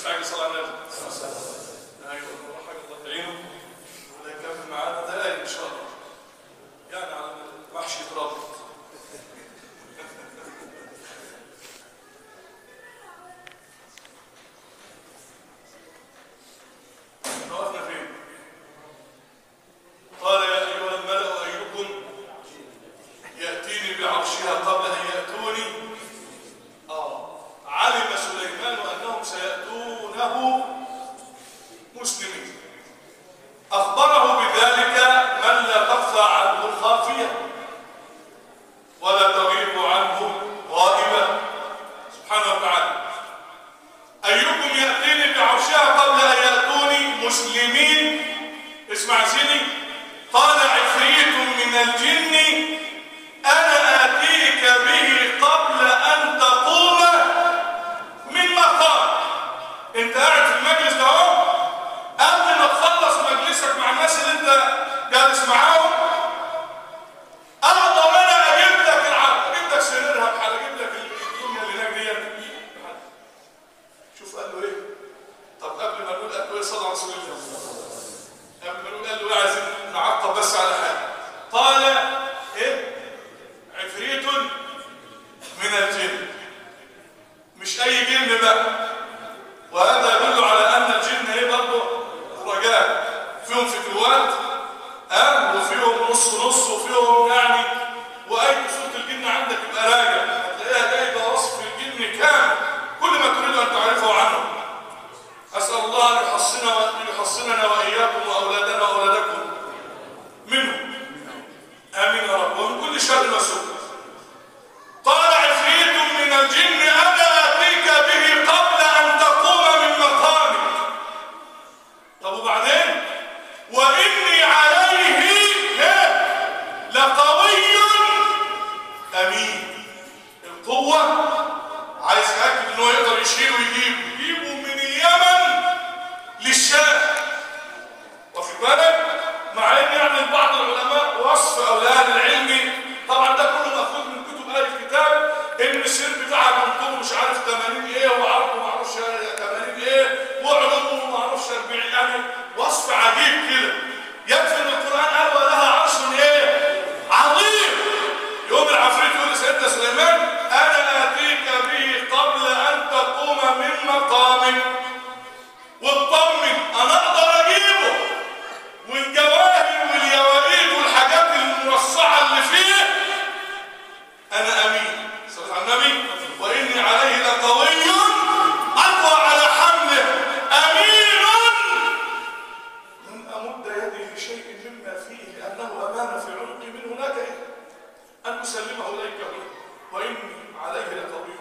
مستعجل صلاه على النبي ايوه والله حاجه الله تعينه ولا يكمل معانا دقايق ان شاء الله يعني على المحشي يتربط احنا وقفنا فين؟ قال يا ايها الملأ ايكم ياتيني بعرشها قبل ان ياتوني آه. علم سليمان انهم سياتونه مسلمين اخبره بذلك من لا تخفى عنه خافيه ولا تغيب عنه غائبه سبحانه وتعالى أيكم يأتيني بعرشها قبل أن يأتوني مسلمين اسمع سيدي قال عفريت من الجن أنا آتيك به قبل أن تقوم من مقام أنت قاعد في المجلس ده اهو قبل ما تخلص مجلسك مع الناس اللي أنت جالس معاهم أقدر أنا أجيب لك العرض أجيب لك سريرها بحال أجيب لك الدنيا اللي هناك دي شوف قال له ايه طب قبل ما نقول قال له ايه صلى الله عليه وسلم قبل ما نقول قال له ايه عايزين نعقب بس على حاجه قال ايه عفريت من الجن مش اي جن بقى وهذا يدل على ان الجن ايه برضه رجال فيهم فكروات ها وفيهم نص نص وفيهم يعني واي سوره الجن عندك يبقى راجع هتلاقيها جايبه وصف الجن كامل كل ما تريد ان تعرفه عنه اسال الله ان يحصنا وان يحصننا واياكم واولادنا واولادكم منه امين يا رب ومن كل شر وسوء قال عفريت من الجن انا اتيك به قبل ان تقوم من مقامك طب وبعدين واني عليه إيه؟ لقوي امين القوه عايز ياكد ان هو يقدر يشيل ويجيب يجيبه من اليمن للشام واخد بالك مع ان يعني بعض العلماء وصف او لاهل العلم طبعا ده كله ماخوذ من كتب اهل الكتاب ان السير بتاعها كان طوله مش عارف 80 ايه وعرضه ما اعرفش 80 ايه وعلومه ما اعرفش 40 يعني وصف عجيب كده يكفي ان القران قال ولها عرش ايه عظيم يوم العفريت يقول لسيدنا سليمان انا اتيك به قبل ان تقوم من مقامك واطمن انا اقدر اجيبه والجواهر واليواقيت والحاجات المرصعه اللي فيه انا امين صلى على النبي واني عليه لقوي اقوى على حمله امين لن امد يدي لشيء مما فيه لانه امانه في عنقي من هناك ان اسلمه اليك هنا واني عليه لقوي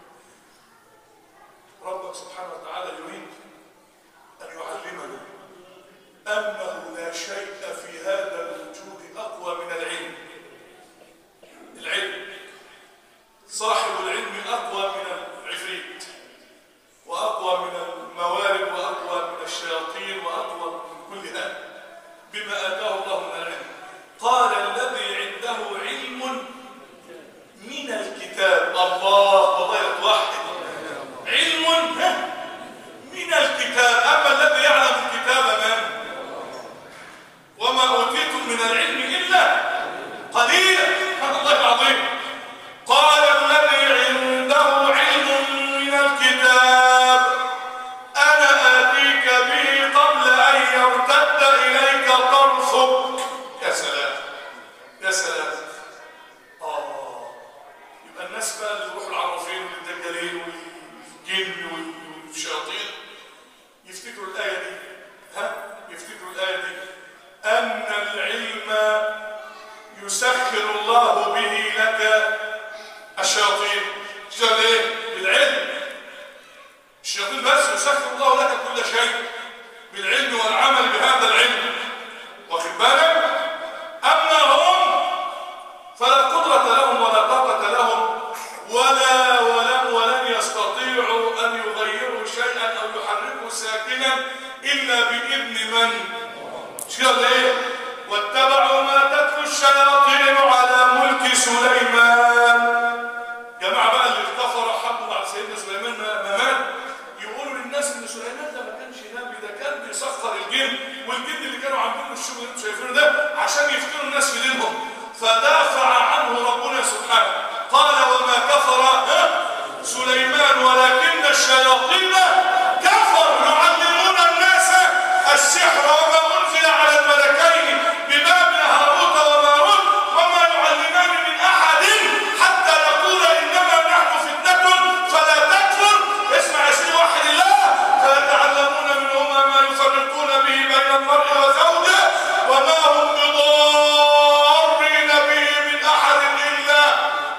ربك سبحانه وتعالى يريد ان يعلمنا انه لا شيء في هذا الوجود اقوى من العلم العلم صاحب العلم اقوى من العفريت واقوى من الموارد واقوى من الشياطين واقوى من كل هذا بما اتاه الله من العلم قال الذي عنده علم من الكتاب الله وضيت واحد علم ها، من الكتاب اما الذي يعلم الكتاب من وما اوتيتم من العلم الا قليلا هذا الله العظيم قال الذي عنده علم من الكتاب انا اتيك به قبل ان يرتد اليك طرفك يا سلام يا سلام اه يبقى الناس بقى اللي يروحوا العرافين والدجالين والجن والشياطين يفتكروا الآية دي ها يفتكروا الآية دي أن العلم يسخر الله به لك الشياطين شغل ايه بالعلم الشياطين بس يسخر الله لك كل شيء بالعلم والعمل بهذا العلم واخد بالك أما هم فلا قدرة لهم ولا طاقة لهم ولا ولم ولن يستطيعوا أن يغيروا شيئا أو يحركوا ساكنا إلا بإذن من؟ شغل إيه؟ واتبعوا ما تتلو الشياطين على ملك سليمان جماعة بقى اللي افتخروا حبوا بعد سيدنا سليمان ما ما مات يقولوا للناس إن ان سليمان ده ما كانش نبي ده كان بيسخر الجن والجن اللي كانوا عاملين الشغل اللي انتم شايفينه ده عشان يفتنوا الناس في دينهم فدافع عنه ربنا سبحانه قال وما كفر ها؟ سليمان ولكن الشياطين كفروا يعلمون الناس السحر وما انزل على الملكين ببابل هاروت وماروت وما يعلمان من احد حتى يقول انما نحن فتنه فلا تكفر اسمع يا سيدي وحد الله فيتعلمون منهما ما يفرقون به بين المرء وزوجه وما هم بضارين به من احد الا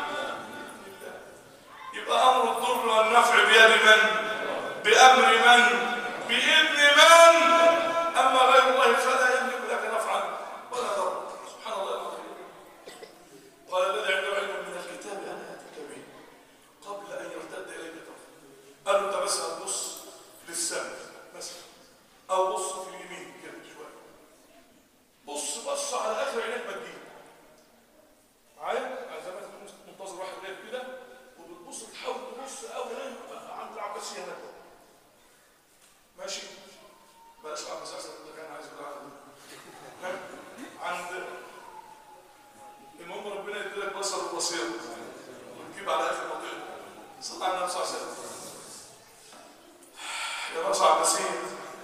يبقى امر الضر والنفع بيد من بامر من باذن من اما غير الله فلا يملك لك نفعا ولا ضرا سبحان الله العظيم قال الذي عنده علم من الكتاب انا اتيك به قبل ان يرتد اليك طرفك قال له انت بس هتبص للسماء مثلا او بص في اليمين كده شويه بص بص على اخر عينك ما تجيب معايا على زي ما انت منتظر واحد غير كده وبتبص تحاول تبص قوي عند العباسيه هناك ماشي بلاش العباس احسن ده كان عايز يقول عنه. عند المهم ربنا يديلك بصر وبصيره وتجيب على اخر منطقه صلى على النبي صلى الله عليه وسلم يا راس عباسيه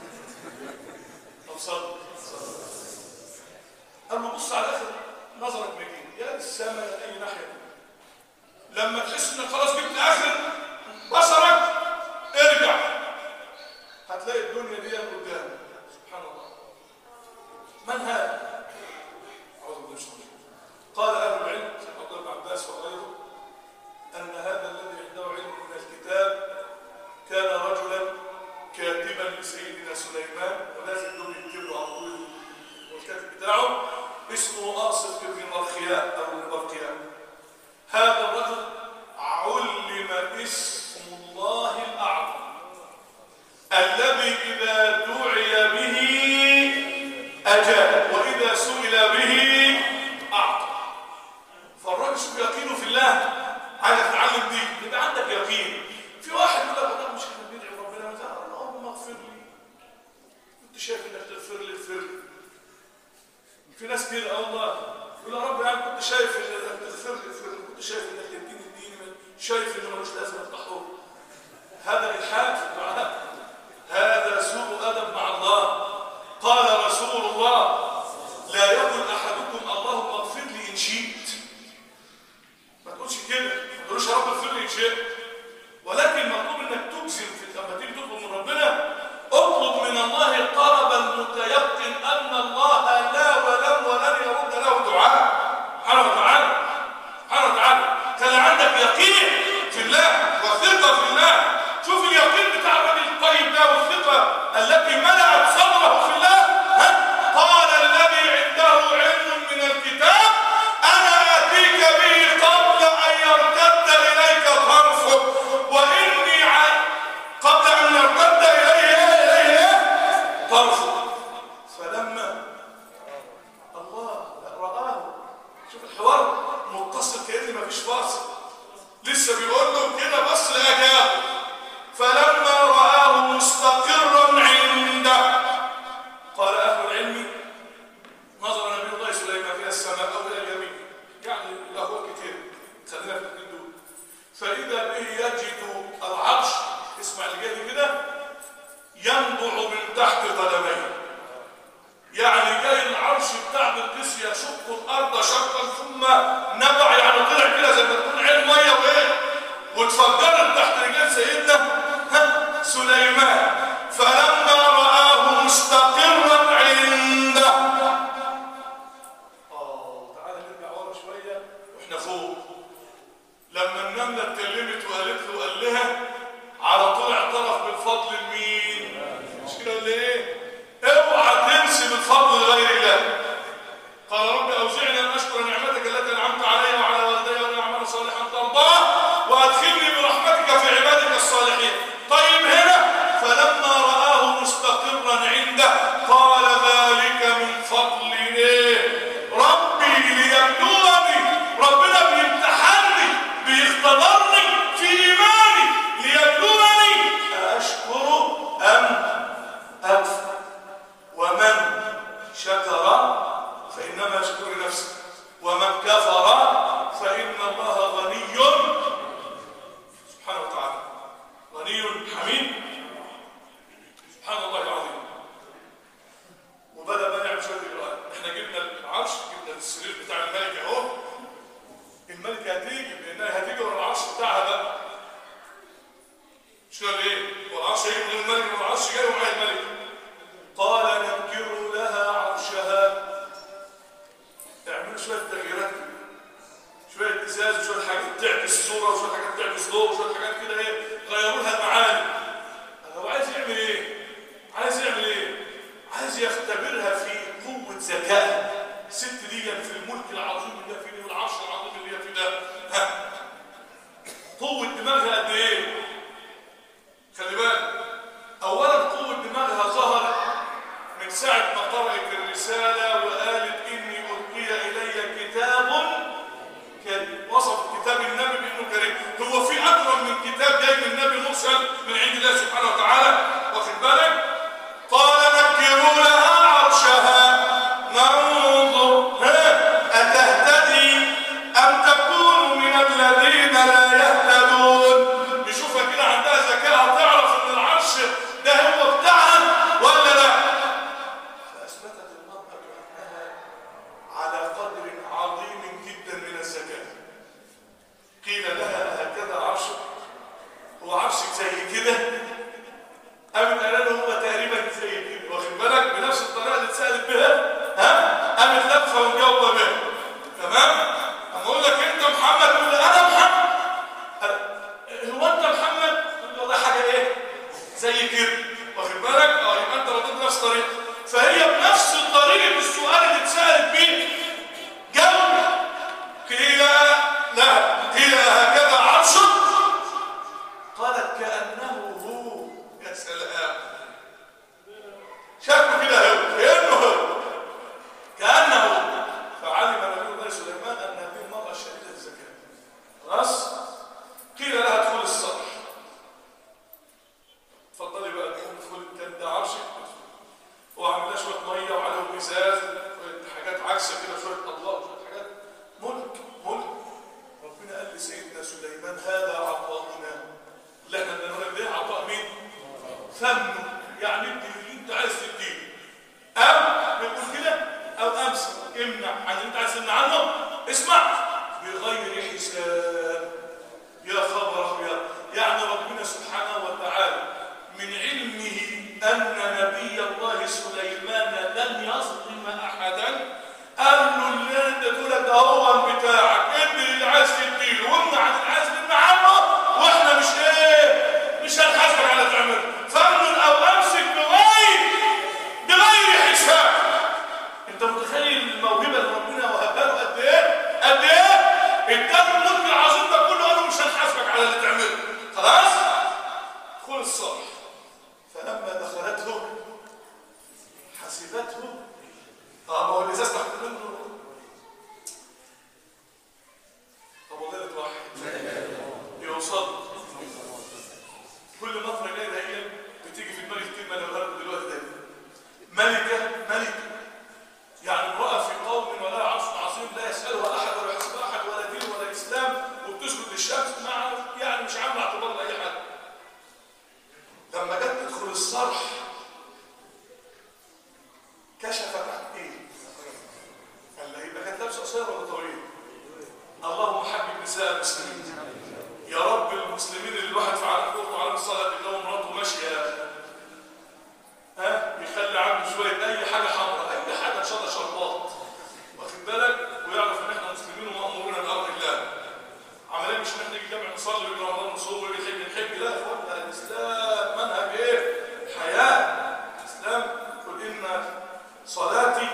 طب صل قال له بص على اخر نظرك مجين يا للسماء يا اي ناحيه لما تحس انك خلاص جبت اخر بصرك ارجع هتلاقي الدنيا دي قدامك سبحان الله من هذا اعوذ بالله من الشيطان قال اهل العلم شيخ عبد الله بن عباس وغيره ان هذا الذي عنده علم من الكتاب كان رجلا كاتبا لسيدنا سليمان ولازم دول يكتبوا على طول والكاتب بتاعه اسمه آصف بن مرخياء أو المرخياء هذا الرجل علم اسم الله الأعظم الذي إذا دعي به أجاب وإذا سئل به أعطى فالراجل شوف يقينه في الله عايز تتعلم دي يبقى عندك يقين في واحد يقول لك والله مش احنا بندعي ربنا مثلا اللهم اغفر لي كنت شايف انك تغفر لي اغفر لي في ناس كده الله يقول يا رب يعني كنت شايف انك تغفر لي اغفر لي كنت شايف انك تديني الدين شايف انه ملوش لازمه التحور هذا الحاد في الدعاء هذا سوء ادب مع الله قال رسول الله لا يقل احدكم اللهم اغفر لي ان شئت ما تقولش كده ما تقولش يا رب اغفر لي ان شئت ولكن مطلوب انك تجزم في لما تيجي تطلب من ربنا اطلب من الله طلبا متيقن ان الله لا ولم ولن يرد له دعاء سبحانه وتعالى سبحانه وتعالى كان عندك يقين في الله وثقه في الله شوف اليقين بتاع الراجل الطيب ده والثقه التي ملأت صدره في الله ها؟ قال الذي عنده علم من الكتاب انا اتيك به قبل ان يرتد اليك طرفك واني ع- قبل ان يرتد اليه اليه طرفك فلما الله رآه شوف الحوار متصل كأن مفيش فاصل لسه بيقول له كده بص لأجابه فلما رآه مستقرا عنده قال أهل العلم نظر نبي الله سليمان إلى السماء أو إلى اليمين يعني الأهوال كتير خلينا في الاثنين دول فإذا به يجد العرش اسمع اللي جاي كده ينبع من تحت قدميه يعني جاي العرش بتاع بلقيس يشق الارض شقا ثم نبع يعني طلع كده زي ما تكون عين ميه وايه واتفجرت تحت رجلين سيدنا ها، سليمان فلما رآه مستقرا عنده اه تعالى نرجع ورا شويه واحنا فوق لما النمله اتكلمت وقالت له قال لها على طول اعترف بالفضل لمين مش كده ولا ايه اوعى تنسب الفضل لغير الله قال رب اوزعني ان اشكر نعمتك التي انعمت علي وعلى والدي وان اعمل صالحا ترضاه وادخلني برحمتك في عبادك الصالحين طيب هنا فلما رآه مستقرا عنده قال ذلك من فضل ايه ربي ليبلوني ربنا بيمتحني بيختبرني في ايماني ليبلوني أأشكر أم الملك من العرش جاي ومعاه الملك قال نكروا لها عرشها اعملوا شويه تغييرات كده شويه ازاز وشويه حاجات تعكس صوره وشويه حاجات تعكس ضوء وشويه حاجات كده ايه غيروا لها المعاني هو عايز يعمل ايه عايز يعمل ايه عايز يختبرها في قوه ذكائها الست دي في الملك العظيم اللي هي فيه والعرش العظيم اللي هي فيه ده ها قوه دماغها قد ايه خلي بالك اولا قوه دماغها ظهرت من ساعه ما قرأت الرساله وقالت اني القي الي كتاب كريم وصف كتاب النبي بانه كريم هو في اكرم من كتاب جاي من النبي مرسل من عند الله سبحانه وتعالى واخد بالك قال نكروا لها عرشها ننظر ها اتهتدي ام تكون من الذين لا يهتدون نشوفها كده عندها ذكاء تعرف ان العرش ده هو بتاعها ولا لا فاثبتت المراه بانها على قدر عظيم جدا من الذكاء قيل لها هكذا عرشك هو عرشك زي كده قامت قال له هو تقريبا زي كده واخد بالك بنفس الطريقه اللي اتسالت بها ها قامت لفه ومجاوبه بها تمام اما اقول لك انت محمد تقول لي انا محمد قال- هو انت محمد تقول له والله حاجه ايه زي كده واخد بالك اه يبقى انت رديت بنفس الطريقه فهي بنفس طريقه السؤال اللي اتسالت بيه جاوبت قيل لا قيل هكذا عرشك قالت كأنه هو يا سلام شكله كده هو كأنه هو كأنه هو فعلم نبي الله سليمان أن هذه المرأة شديدة الذكاء خلاص قيل لها ادخل السطح اتفضلي بقى ادخل كان ده عرشك وعمل لها شويه ميه وعليهم ازاز شويه حاجات عكسه كده شويه اضواء شويه حاجات ملك ملك ربنا قال لسيدنا سليمان هذا عطاؤنا اللي احنا بنقول ليه عطاء مين؟ فم يعني ادي اللي انت عايز تديه او بنقول كده او امسك امنع عن اللي انت عايز تمنع عنه اسمع بغير حساب يا خبر ابيض يعني ربنا سبحانه وتعالى من علمه ان نبي الله سليمان لن يظلم احدا قال له اللي انت تقول ده هو بتاعك ادي اللي عايز تديله وامنع عن اللي عايز تمنع عنه واحنا مش ايه مش هنحاسبك على تعمله فمن او امسك بغير بغير حساب انت متخيل الموهبه اللي ربنا وهبها له قد ايه قد ايه اداله الملك العظيم ده كله قال له مش هنحاسبك على اللي تعمله خلاص خذ الصالح فلما دخلته حسبته اه ما هو الازاز تحت منه طب والله لا توحد يوصل كل مطر ليله هي بتيجي في دماغي الكلمه اللي بقولها لكم دلوقتي دايما ملكه ملكه يعني امراه في قوم ولا عرش عظيم لا يسالها احد ولا يحسبها احد ولا دين ولا اسلام وبتسجد للشمس مع يعني مش عامله اعتبار لاي حد لما جت تدخل الصرح كشفت عن ايه؟ قال لها يبقى كانت لابسه قصير ولا طويل؟ اللهم حبب نساء المسلمين يا رب المسلمين اللي الواحد في عالم فوق وعالم الصلاه اللي هو مراته ماشيه ها يخلي عنده شويه اي حاجه حمراء اي حاجه ان شاء الله شربات واخد بالك ويعرف ان احنا مسلمين ومامورين بامر الله عمليه مش ان احنا نيجي جامع نصلي ويجي رمضان نصوم ويجي الحج نحج لا يا اخوانا الاسلام منهج ايه؟ حياه الاسلام قل ان صلاتي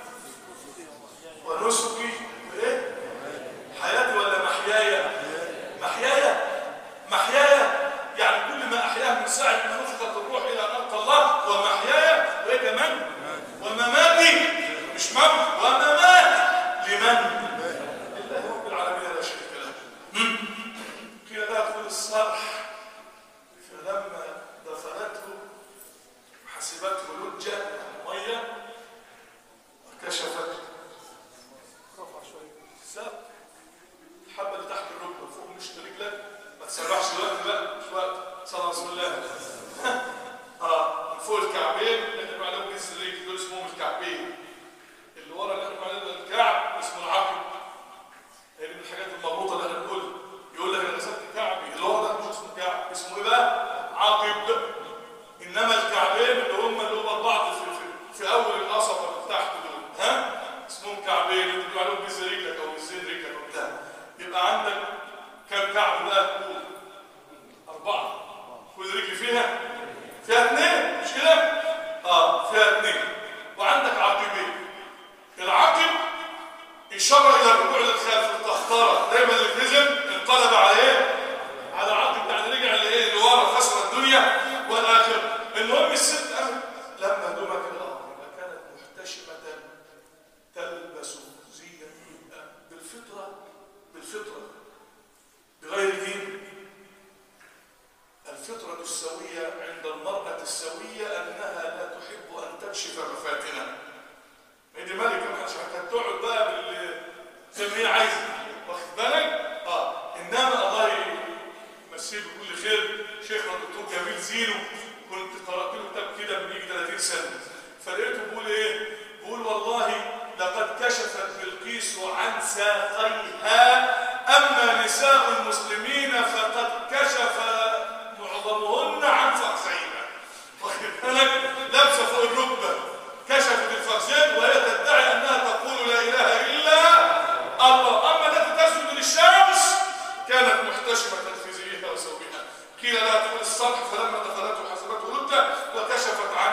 ونسكي وايه؟ حياتي ولا محياي؟ محياي محياي يعني كل ما احياه من ساعه ما نفخت الروح الى ان القى الله ومحياي وايه كمان؟ ومماتي مش موت وممات لمن؟ لله رب العالمين لا شريك له هم؟ قيل لا ادخل الصرح فلما دخلته حسبته لجه ميه وكشفت رفع شويه ساب الحبه اللي تحت الركبه فوق مش رجلك ما تسرحش دلوقتي بقى مش وقت صلى بسم الله اه من فوق الكعبين اللي احنا بنقول عليهم جنس الرجل دول اسمهم الكعبين اللي ورا اللي احنا بنقول عليه الكعب اسمه العقل هي دي من الحاجات المربوطه اللي احنا بنقولها يقول لك انا غسلت كعبي اللي ورا ده مش اسمه كعب اسمه ايه بقى؟ عقب ان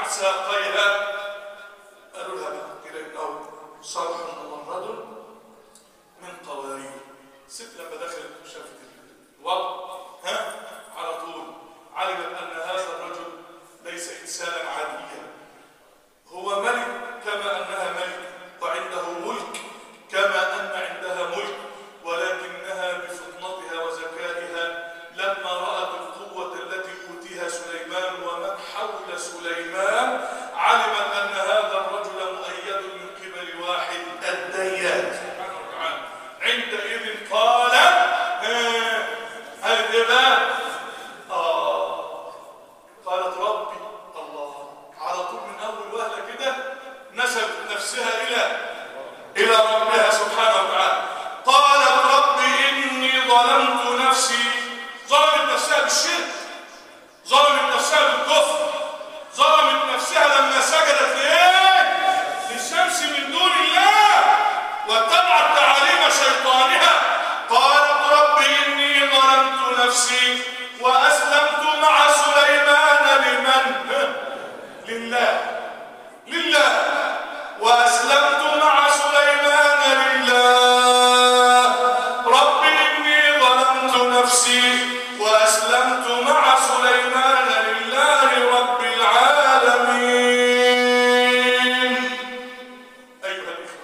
ساقيها قالوا لها بقى كده انه صرح ممرد من قوارير الست لما دخلت وشافت الوضع ها على طول علمت ان هذا الرجل ليس انسانا عاديا هو ملك كما انها ملك وعنده ملك كما ان عندها ملك ولكنها بفطنتها وذكائها لما رأت القوة التي أوتيها سليمان ومن حول سليمان علمت أن هذا الرجل مؤيد من قبل واحد الديان سبحانه وتعالى عندئذ قال ها، قالت ايه بقى؟ آه قالت ربي الله على طول من أول وهلة كده نسبت نفسها إلى إلى ربها سبحانه وتعالى قالت رب إني ظلمت نفسي ظلمت نفسها بالشرك ظلمت نفسها بالكفر ظلمت نفسها لما سجدت لإيه؟ للشمس من دون الله واتبعت تعاليم شيطانها قالت رب إني ظلمت نفسي وأسلمت مع سليمان لمن؟ لله لله وأسلمت مع سليمان لله رب إني ظلمت نفسي وأسلمت مع سليمان لله رب العالمين أيها الإخوة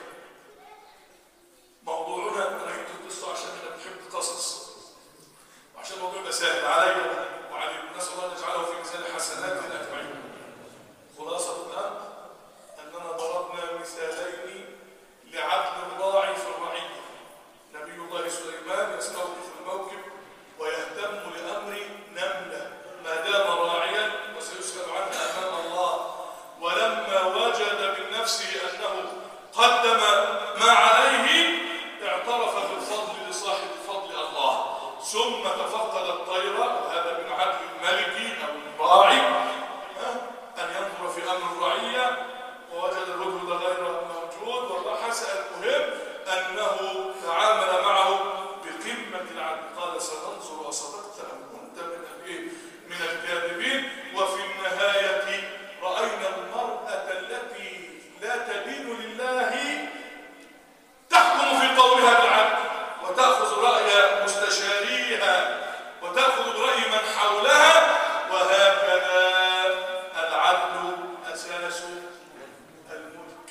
موضوعنا أنا جبت القصة عشان احنا بنحب القصص وعشان الموضوع يبقى سهل عليا وعليكم نسأل الله أن يجعله في ميزان حسناتنا أجمعين خلاصة الأمر أننا ضربنا مثالين لعدل الراعي في الرعية نبي الله سليمان يستوقف الموكب ويهتم لأمر نملة ما دام راعيا وسيسأل عنها أمام الله ولما وجد من نفسه أنه قدم ما عليه اعترف بالفضل لصاحب الفضل الله ثم تفقد الطير وهذا من عدل الملك أو الراعي ها؟ أن ينظر في أمر الرعية ووجد الهدهد غير موجود والرحى المهم أنه تعامل معه بقمة العدل قال سننظر أصدقت أم كنت من الإيه؟ من الكاذبين وفي النهاية رأينا المرأة التي لا تدين لله تحكم في قولها بالعدل وتأخذ رأي مستشاريها وتأخذ برأي من حولها وهكذا العدل أساس الملك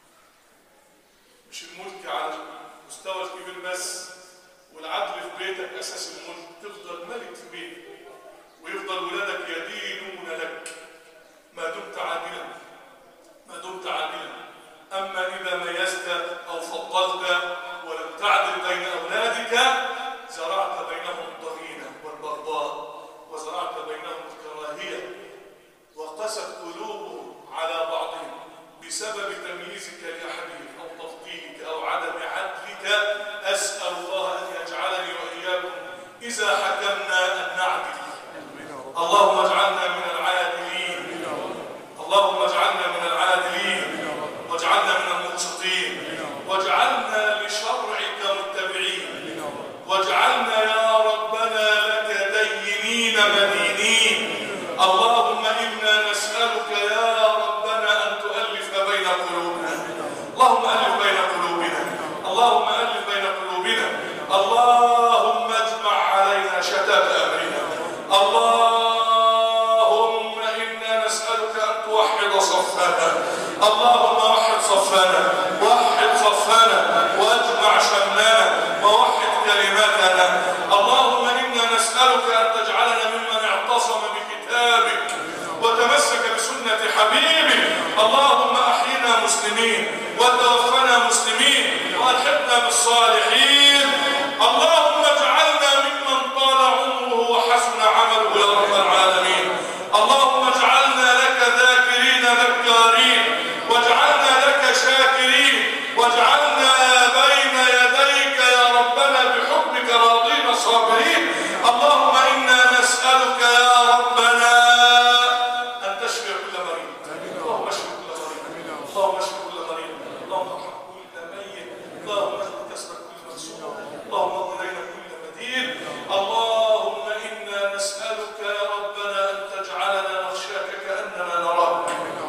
مش الملك على المستوى الكبير بس والعدل في بيتك أساس الملك تفضل ملك في بيتك ويفضل ولادك يدينون لك ما دمت عادلا ما دمت عادلا أما إذا ميزت أو فضلت ولم تعدل بين أولادك زرعت بينهم الضغينة والبغضاء وزرعت بينهم الكراهية وقست قلوبهم على بعضهم بسبب تمييزك لأحدهم أو تفضيلك أو عدم عدلك أسأل الله أن يجعلني وإياكم إذا حكمنا أن نعدل اللهم اجعلنا من العادلين اللهم اجعلنا من العادلين واجعلنا من المقسطين واجعلنا لشرعك متبعين واجعلنا يا ربنا لك دينين مدينين اللهم إنا نسألك يا ربنا أن تؤلف بين قلوبنا اللهم ألف بين قلوبنا اللهم ألف بين قلوبنا اللهم اجمع علينا شتات أمرنا اللهم إنا نسألك أن توحد صفنا اللهم وحد صفنا وحد صفنا واجمع شملنا ووحد كلماتنا اللهم إنا نسألك أن تجعلنا ممن اعتصم بكتابك وتمسك بسنة حبيبك اللهم أحينا مسلمين وتوفنا مسلمين وألحقنا بالصالحين اللهم اجعلنا ممن طال عمره وحسن عمله يا رب العالمين اللهم اجعلنا لك ذاكرين ذكارين واجعلنا لك شاكرين واجعلنا بين يديك يا ربنا بحبك راضين صابرين اللهم إنا نسألك يا ربنا أن تشفي كل مريض اللهم اشف كل مريض اللهم اشف كل مريض اللهم ارحم كل ميت اللهم اجعل كسر كل مسؤول اللهم اغفر لنا كل مدين اللهم إنا نسألك يا ربنا أن تجعلنا نخشاك كأننا نراك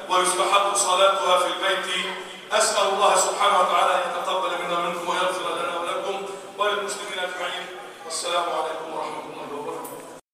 ويستحب صلاتها في البيت أسأل الله سبحانه وتعالى أن يتقبل